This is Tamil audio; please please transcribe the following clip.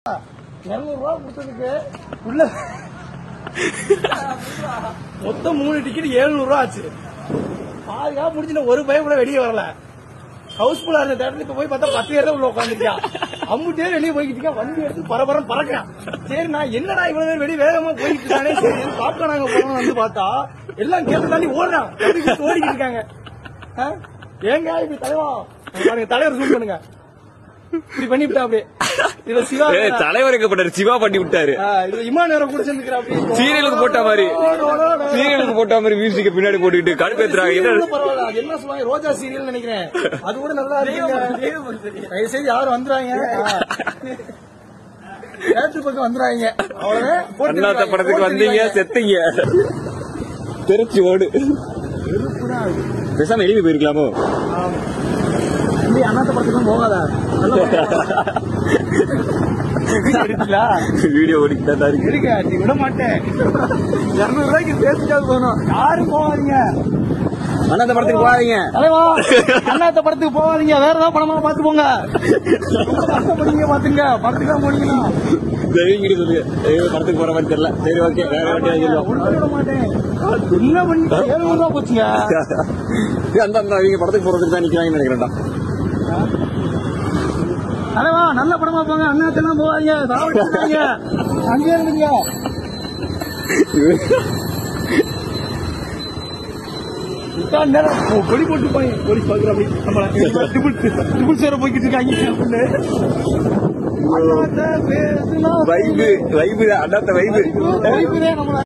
இருநூறு ரூபா கொடுத்ததுக்கு உள்ள மொத்தம் மூணு டிக்கெட் எழுநூறு ரூபா ஆச்சு பாதுகா முடிச்சுட்டு ஒரு பையன் கூட வெளியே வரல ஹவுஸ்ஃபுல்லா இருந்த தேட்டர்ல இப்ப போய் பார்த்தா பத்து பேர் தான் உள்ள உட்காந்துருக்கான் அம்முட்டே வெளியே போய்கிட்டு இருக்கான் வண்டி எடுத்து பரபரம் பறக்கிறான் சரி நான் என்னடா இவ்வளவு பேர் வெளியே வேகமா போயிட்டு இருக்கானே சரி பாப்கார்ன் நாங்க போகணும் வந்து பார்த்தா எல்லாம் கேட்டு தாண்டி ஓடுறான் ஓடிக்கிட்டு ஓடிக்கிட்டு இருக்காங்க ஆ? ஏங்க இப்படி தலைவா பாருங்க தலைவர் ஜூம் பண்ணுங்க இப்படி பண்ணிவிட்டா அப்படியே இதுல சிவா ஏய், தலைவருக்கு போட்டாரு சிவா பண்ணி விட்டாரு ஆ, இதுல இமான் வேற குடிச்சிருக்கிற அப்படி சீரியலுக்கு போட்ட மாதிரி சீரியலுக்கு போட்ட மாதிரி மியூசிக்க பின்னாடி போட்டுக்கிட்டு கடுப்பேத்துறாங்க என்ன சீரியல் பரவாயில்ல அது என்ன சொல்லுவாங்க ரோஜா சீரியல் நினைக்கிறேன் அது கூட நல்லா இருக்குங்க தயவு செய்து யாரும் வந்துறாங்க தேட்டர் பக்கம் வந்துறாங்க அவ்வளவுதான் போட்டு அண்ணாத்த படத்துக்கு வந்தீங்க செத்தீங்க தெரிச்சு ஓடு பேசாம எழுதி போயிருக்கலாமோ தம்பி, அண்ணாத்த படத்துக்கும் போகாத எடுத்துலா வீடியோ ஓடிக்கிட்டா தான் இருக்கு இருக்க நீ விட மாட்டேன் இருநூறு ரூபாய்க்கு பேசிட்டாவது போகணும் யாரும் போகாதீங்க அண்ணாத்த படத்துக்கு போகாதீங்க தலைவா அண்ணாத்த படத்துக்கு போகாதீங்க வேற ஏதாவது படமா பாத்து போங்க ரொம்ப கஷ்டப்படுங்க பாத்துங்க படத்துக்கா போனீங்கன்னா தெய்வங்கிட்ட சொல்லுங்க ஐயோ படத்துக்கு போற மாதிரி தெரியல சரி ஓகே வேற வண்டியா சொல்லுவோம் ஒண்ணும் விட மாட்டேன் என்ன பண்ணி ஏழுநூறு ரூபா போச்சுங்க அந்த அந்த அவங்க படத்துக்கு போறதுக்கு தான் நிக்கிறாங்கன்னு நினைக்கிறேன்டா தலைவா நல்ல படமா போங்க அண்ணாத்தெல்லாம் போவாங்க சாப்பிடுங்க அங்கே இருந்துங்க இதான் நேரம் கொ- கொடி போட்டு போய் போலீஸ் பாக்குற அப்படி நம்மள ட்ரிபிள் ட்ரிபிள் சேர போய்கிட்டு இருக்காங்க அப்படின்னு அண்ணாத்த பேசுனா வைபு வைபு அண்ணாத்த வைபு வைப்புதே நம்மள